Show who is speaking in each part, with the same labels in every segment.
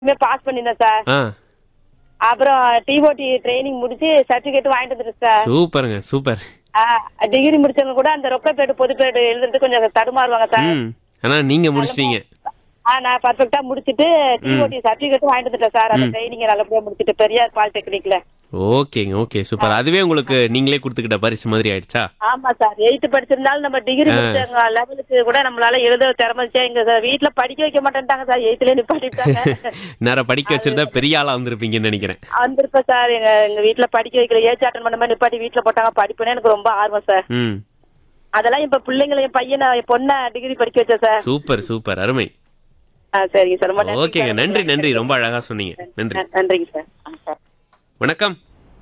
Speaker 1: Pass பண்ணிருந்தேன் sir
Speaker 2: ஆ
Speaker 1: அப்புறம் DOT training முடிச்சு சர்டிபிகேட் வாங்கிட்டு வந்துட்டேன் சார்
Speaker 2: சூப்பருங்க சூப்பர்
Speaker 1: டிகிரி முடிச்சவங்க கூட அந்த ரொக்க பேடு பொது பேடு எழுதுறது கொஞ்சம் தடுமாறுவாங்க சார்
Speaker 2: ம் ஆனா நீங்க முடிச்சிட்டீங்க
Speaker 1: ஆ, நான் பர்ஃபெக்டா முடிச்சிட்டு டிஓடி சர்டிபிகேட் வாங்கிட்டு வந்துட்டேன் சார் அந்த ட்ரைனிங் நல்லபடியா முடிச்சிட்டு பெரியார் பாலிடெக்னிக்ல
Speaker 2: ஓகேங்க ஓகே சூப்பர் அதுவே உங்களுக்கு நீங்களே கொடுத்துக்கிட்ட பரிசு மாதிரி ஆயிடுச்சா
Speaker 1: ஆமா சார் எயித்து படிச்சிருந்தாலும் நம்ம டிகிரி முடிச்சவங்க லெவலுக்கு கூட நம்மளால எழுத திறமைச்சே எங்க சார் வீட்டுல படிக்க வைக்க மாட்டேன்ட்டாங்க சார் எயித்துல நிப்பாட்டிட்டாங்க
Speaker 2: நேரம் படிக்க வச்சிருந்தா பெரிய ஆளா வந்திருப்பீங்கன்னு நினைக்கிறேன்
Speaker 1: வந்திருப்பேன் சார் எங்க எங்க வீட்டுல படிக்க வைக்கல ஏஜ் அட்டன் பண்ண மாதிரி நிப்பாட்டி வீட்டுல போட்டாங்க படிப்புன்னு எனக்கு ரொம்ப ஆர்வம் சார்
Speaker 2: ம்
Speaker 1: அதெல்லாம் இப்ப பிள்ளைங்களை என் பையனை என் பொண்ணை டிகிரி படிக்க வச்சேன் சார்
Speaker 2: சூப்பர் சூப்பர் அருமை
Speaker 1: ஆ, சரிங்க சார் ரொம்ப நன்றி
Speaker 2: ஓகேங்க
Speaker 1: சார்.
Speaker 2: நன்றி நன்றி ரொம்ப அழகா சொன்னீங்க நன்றி
Speaker 1: ந- நன்றிங்க சார் ஆ, சார்
Speaker 2: வணக்கம்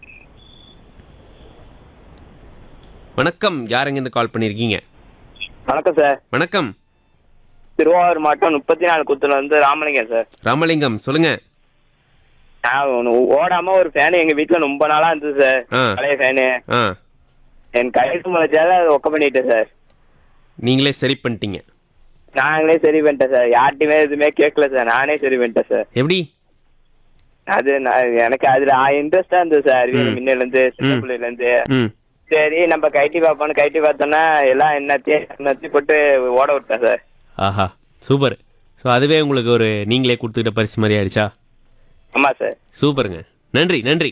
Speaker 2: வணக்கம் யாருங்க இருந்து கால் பண்ணிருக்கீங்க
Speaker 3: வணக்கம் சார்
Speaker 2: வணக்கம்
Speaker 3: திருவாரூர் மாவட்டம் முப்பத்தி நாலு குத்துல வந்து ராமலிங்கம் சார்
Speaker 2: ராமலிங்கம் சொல்லுங்க
Speaker 3: நான் ஒண்ணு ஓடாம ஒரு ஃபேன் எங்க வீட்டுல ரொம்ப நாளா இருந்தது சார்
Speaker 2: ஆ.
Speaker 3: பழைய ஃபேனு
Speaker 2: ஆ
Speaker 3: என் கையெழுத்து முளைச்சால அதை ஒக்க பண்ணிட்டேன் சார்
Speaker 2: நீங்களே சரி பண்ணிட்டீங்க
Speaker 3: நாங்களே சரி பண்ணிட்டேன் சார் யார்ட்டையுமே எதுவுமே கேட்கல சார் நானே சரி பண்ணிட்டேன் சார்
Speaker 2: எப்படி
Speaker 3: அது நான் எனக்கு அதுல இன்ட்ரெஸ்டா இருந்தது சார் அறிவியல்
Speaker 2: ம்.
Speaker 3: முன்னில இருந்து சின்ன
Speaker 2: ம்.
Speaker 3: பிள்ளைல இருந்து
Speaker 2: ம்
Speaker 3: சரி நம்ம கைட்டி பார்ப்போம்னு கைட்டி பார்த்தோன்னா எல்லாம் என்னத்தையும் என்னத்தையும் போட்டு ஓட விட்டேன் சார்
Speaker 2: ஆஹா சூப்பர் ஸோ அதுவே உங்களுக்கு ஒரு நீங்களே கொடுத்துக்கிட்ட பரிசு மாதிரி ஆயிடுச்சா
Speaker 3: ஆமா சார்
Speaker 2: சூப்பருங்க நன்றி நன்றி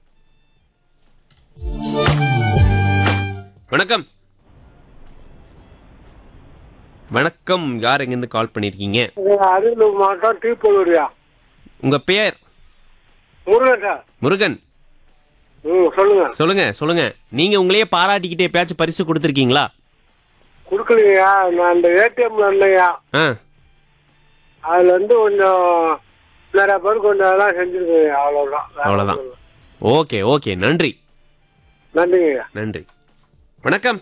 Speaker 2: வணக்கம் வணக்கம் யார் எங்கேருந்து கால் பண்ணியிருக்கீங்க
Speaker 4: அரியலூர் மாவட்டம் தீப்பூரியா
Speaker 2: உங்க பெயர்
Speaker 4: முருகன் சார்
Speaker 2: முருகன்
Speaker 4: ம் சொல்லுங்க
Speaker 2: சொல்லுங்க சொல்லுங்க நீங்க உங்களையே பாராட்டிக்கிட்டே எப்பயாச்சும் பரிசு கொடுத்துருக்கீங்களா
Speaker 4: கொடுக்கலையா நான் அந்த ஏடிஎம்ல இருந்தேயா
Speaker 2: ஆ
Speaker 4: அதுல இருந்து கொஞ்சம் நிறைய பேர் கொஞ்சம் அதெல்லாம் செஞ்சிருக்கேன் அவ்வளவுதான் வேற
Speaker 2: அவ்வளவுதான்.
Speaker 4: ஒண்ணும் இல்ல.
Speaker 2: ஓகே ஓகே நன்றி
Speaker 4: நன்றிங்க
Speaker 2: நன்றி வணக்கம்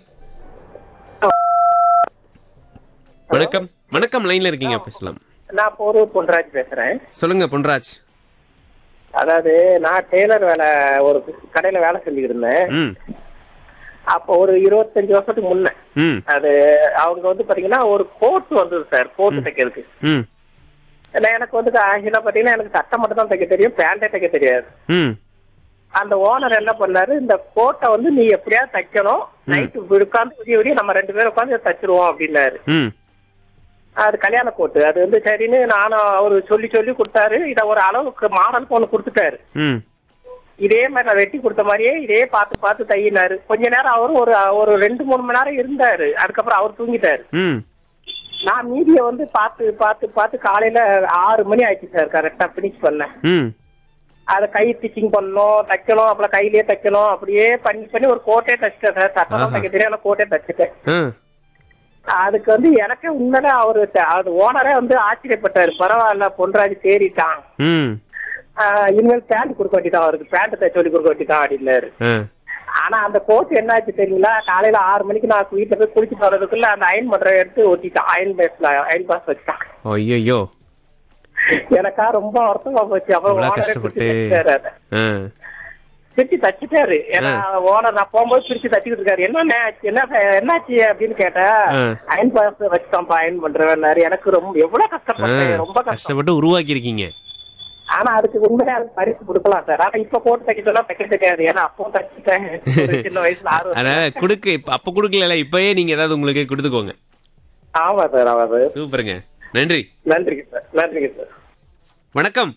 Speaker 2: வணக்கம் வணக்கம் லைன்ல இருக்கீங்க பேசலாம்
Speaker 5: நான் போரூர் பொன்ராஜ் பேசுறேன்
Speaker 2: சொல்லுங்க பொன்ராஜ்
Speaker 5: அதாவது நான் டெய்லர் வேலை ஒரு கடையில வேலை செஞ்சுக்கிட்டு இருந்தேன்
Speaker 2: ம்
Speaker 5: அப்போ ஒரு இருபத்தஞ்சு வருஷத்துக்கு முன்ன
Speaker 2: ம்
Speaker 5: அது அவங்க வந்து பாத்தீங்கன்னா ஒரு கோட் வந்தது சார் கோட் தைக்கிறதுக்கு
Speaker 2: ம்
Speaker 5: நான் எனக்கு வந்து ஆக்சுவலா பாத்தீங்கன்னா எனக்கு சட்டை மட்டும் தான் தைக்க தெரியும் பேண்டே தைக்க தெரியாது
Speaker 2: ம்
Speaker 5: அந்த ஓனர் என்ன பண்ணாரு இந்த கோட்டை வந்து நீ எப்படியாவது தைக்கணும் நைட்டு உட்காந்து விடிய விடிய நம்ம ரெண்டு பேரும் உட்காந்து தச்சிருவோம் அப்படின்னாரு
Speaker 2: ம்
Speaker 5: அது கல்யாண கோட்டு அது வந்து சரின்னு நானும் அவரு சொல்லி சொல்லி கொடுத்தாரு இத ஒரு அளவுக்கு மாடலுக்கு ஒண்ணு கொடுத்துட்டாரு
Speaker 2: ம்
Speaker 5: இதே மாதிரி நான் வெட்டி கொடுத்த மாதிரியே இதே பார்த்து பார்த்து தையினாரு கொஞ்ச நேரம் அவரும் ஒரு ஒரு ரெண்டு மூணு மணி நேரம் இருந்தாரு அதுக்கப்புறம் அவர் தூங்கிட்டாரு
Speaker 2: ம்
Speaker 5: நான் மீதியை வந்து பார்த்து பார்த்து பார்த்து காலையில ஆறு மணி ஆயிடுச்சு சார் கரெக்டா பினிஷ் பண்ணேன்
Speaker 2: ம்
Speaker 5: அதை கை ஸ்டிச்சிங் பண்ணணும் தைக்கணும் அப்புறம் கையிலேயே தைக்கணும் அப்படியே பண்ணி பண்ணி ஒரு கோட்டே தைச்சிட்டேன் சார் சட்டம்
Speaker 2: ஆஹா.
Speaker 5: தைக்க தெரியாத கோட்டே தைச்சிட்டேன்
Speaker 2: ஆ
Speaker 5: அதுக்கு வந்து எனக்கே உண்மையில அவரு த- அது ஓனரே வந்து ஆச்சரியப்பட்டாரு பரவாயில்ல பொன்ராஜ் தேறிட்டான்
Speaker 2: ம்
Speaker 5: ஆஹ் இனிமேல் பேண்ட் கொடுக்க வேண்டியதான் அவருக்கு பேண்ட் தைச்சு சொல்லி கொடுக்க வேண்டியதான் அப்படின்னாரு
Speaker 2: ஆ
Speaker 5: ஆனா அந்த கோட் என்னாச்சு தெரியுங்களா காலையில ஆறு மணிக்கு நான் வீட்டுல போய் குளிச்சுட்டு வர்றதுக்குள்ள அந்த அயன் பண்ற எடுத்து ஒட்டிட்டான் அயன் பேஸ்ல அயன் பாஸ் வச்சுட்டான்
Speaker 2: ஐயோ
Speaker 5: எனக்கா ரொம்ப வருத்தமா போச்சு அப்புறம்
Speaker 2: இவ்வளோ
Speaker 5: ஓனரே
Speaker 2: கஷ்டப்பட்டு
Speaker 5: பிரிச்சு தச்சுட்டாரு அதை.
Speaker 2: ஆ
Speaker 5: பிரிச்சு தச்சுட்டாரு ஏன்னா ஓனர் நான் போகும்போது பிரிச்சு தச்சுக்கிட்டு இருக்காரு என்ன என்ன என்னாச்சு அப்படின்னு கேட்டேன்
Speaker 2: ஆ.
Speaker 5: அயன் பாஸ் வச்சுட்டான்ப்பா அயன் பண்றவன்னாரு எனக்கு ரொம்ப எவ்வளவு
Speaker 2: ஆ
Speaker 5: கஷ்டப்பட்டேன் ரொம்ப கஷ்டம்
Speaker 2: கஷ்டப்பட்டு உருவாக்கியிருக்கீங்க
Speaker 5: ஆனா அதுக்கு உண்மையா அதுக்கு பரிசு கொடுக்கலாம் சார் ஆனா இப்ப போட்டு தைக்க சொன்னா தைக்க தெரியாது ஏன்னா அப்போ தச்சுட்டேன் ஒரு சின்ன வயசுல ஆறு வருஷம்.
Speaker 2: அதனால கொடுக்க இப்ப அப்ப கொடுக்கல இப்பயே நீங்க ஏதாவது உங்களுக்கு கொடுத்துக்கோங்க
Speaker 5: ஆமா சார் ஆமா சார்
Speaker 2: சூப்பருங்க நன்றி
Speaker 5: நன்றிங்க சார் நன்றிங்க சார்
Speaker 2: வணக்கம்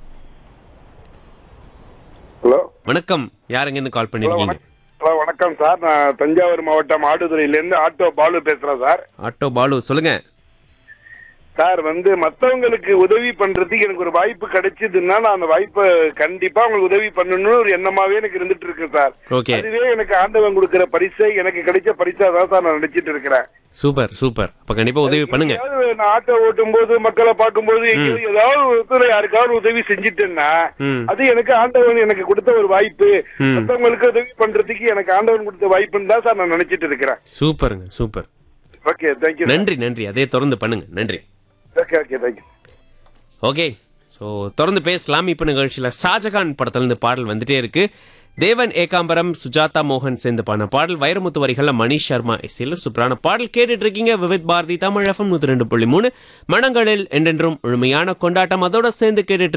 Speaker 6: ஹலோ
Speaker 2: வணக்கம் யாருங்க இருந்து கால் பண்ணிருக்கீங்க
Speaker 6: ஹலோ வணக்கம் சார் நான் தஞ்சாவூர் மாவட்டம் ஆடுதுறையிலேருந்து ஆட்டோ பாலு பேசுறேன் சார்
Speaker 2: ஆட்டோ பாலு சொல்லுங்க
Speaker 6: சார் வந்து மத்தவங்களுக்கு உதவி பண்றதுக்கு எனக்கு ஒரு வாய்ப்பு கிடைச்சதுன்னா நான் அந்த வாய்ப்பை கண்டிப்பா அவங்களுக்கு உதவி பண்ணணும்னு ஒரு எண்ணமாவே எனக்கு இருந்துட்டு இருக்கு சார்
Speaker 2: ஓகே
Speaker 6: அதுவே எனக்கு ஆண்டவன் கொடுக்கிற பரிசை எனக்கு கிடைச்ச பரிசா தான் சார் நான் நினைச்சிட்டு இருக்கிறேன்
Speaker 2: சூப்பர் சூப்பர் அப்ப கண்டிப்பா உதவி பண்ணுங்க
Speaker 6: எங்கேயாவது நான் ஆட்டோ ஓட்டும் போது மக்களை பார்க்கும்போது எங்கேயாவது ஏதாவது ஒருத்தர் யாருக்காவது உதவி செஞ்சுட்டேன்னா
Speaker 2: ம்.
Speaker 6: அது எனக்கு ஆண்டவன் எனக்கு கொடுத்த ஒரு வாய்ப்பு
Speaker 2: ம்.
Speaker 6: மத்தவங்களுக்கு உதவி பண்றதுக்கு எனக்கு ஆண்டவன் கொடுத்த வாய்ப்புன்னு தான் சார் நான் நினைச்சிட்டு இருக்கிறேன்
Speaker 2: சூப்பருங்க சூப்பர்
Speaker 6: ஓகே தேங்க்யூ
Speaker 2: நன்றி நன்றி அதே தொடர்ந்து பண்ணுங்க நன்றி
Speaker 6: okay okay thank you
Speaker 2: okay so தொடர்ந்து பேசலாம் இப்போ நிகழ்ச்சியில் ஷாஜகான் படத்துலேருந்து பாடல் வந்துட்டே இருக்கு தேவன் ஏகாம்பரம் சுஜாதா மோகன் சேர்ந்து பாடின பாடல் வைரமுத்து வரிகளில் மணிஷ் சர்மா இசையில் சூப்பரான பாடல் கேட்டுட்டு இருக்கீங்க விவித் பாரதி தமிழ் எஃப்எம் நூற்றி ரெண்டு புள்ளி மூணு மனங்களில் என்றென்றும் முழுமையான கொண்டாட்டம் அதோட சேர்ந்து கேட்டுட்டு